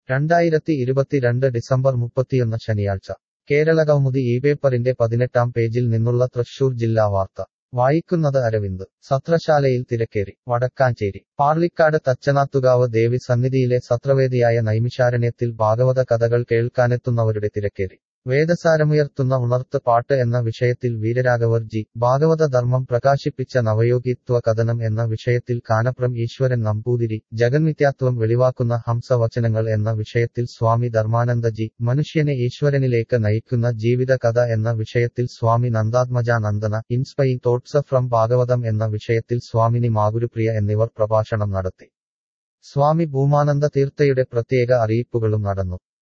രണ്ടായിരത്തി ഇരുപത്തിരണ്ട് ഡിസംബർ മുപ്പത്തിയൊന്ന് ശനിയാഴ്ച കേരളകൗമുദി ഈ പേപ്പറിന്റെ പതിനെട്ടാം പേജിൽ നിന്നുള്ള തൃശൂർ ജില്ലാ വാർത്ത വായിക്കുന്നത് അരവിന്ദ് സത്രശാലയിൽ തിരക്കേറി വടക്കാഞ്ചേരി പാർളിക്കാട് തച്ചനാത്തുകാവ് ദേവി സന്നിധിയിലെ സത്രവേദിയായ നൈമിഷാരണ്യത്തിൽ ഭാഗവത കഥകൾ കേൾക്കാനെത്തുന്നവരുടെ തിരക്കേറി വേദസാരമുയർത്തുന്ന ഉണർത്ത് പാട്ട് എന്ന വിഷയത്തിൽ വീരരാഘവർ ജി ഭാഗവത ധർമ്മം പ്രകാശിപ്പിച്ച നവയോഗിത്വ കഥനം എന്ന വിഷയത്തിൽ കാനപ്രം ഈശ്വരൻ നമ്പൂതിരി ജഗന്മിത്യാത്വം വെളിവാക്കുന്ന ഹംസവചനങ്ങൾ എന്ന വിഷയത്തിൽ സ്വാമി ധർമാനന്ദ ജി മനുഷ്യനെ ഈശ്വരനിലേക്ക് നയിക്കുന്ന ജീവിത കഥ എന്ന വിഷയത്തിൽ സ്വാമി നന്ദാത്മജാനന്ദന ഇൻസ്പൈങ് തോട്ട്സ് ഫ്രം ഭാഗവതം എന്ന വിഷയത്തിൽ സ്വാമിനി മാഗുരുപ്രിയ എന്നിവർ പ്രഭാഷണം നടത്തി സ്വാമി ഭൂമാനന്ദ തീർത്ഥയുടെ പ്രത്യേക അറിയിപ്പുകളും നടന്നു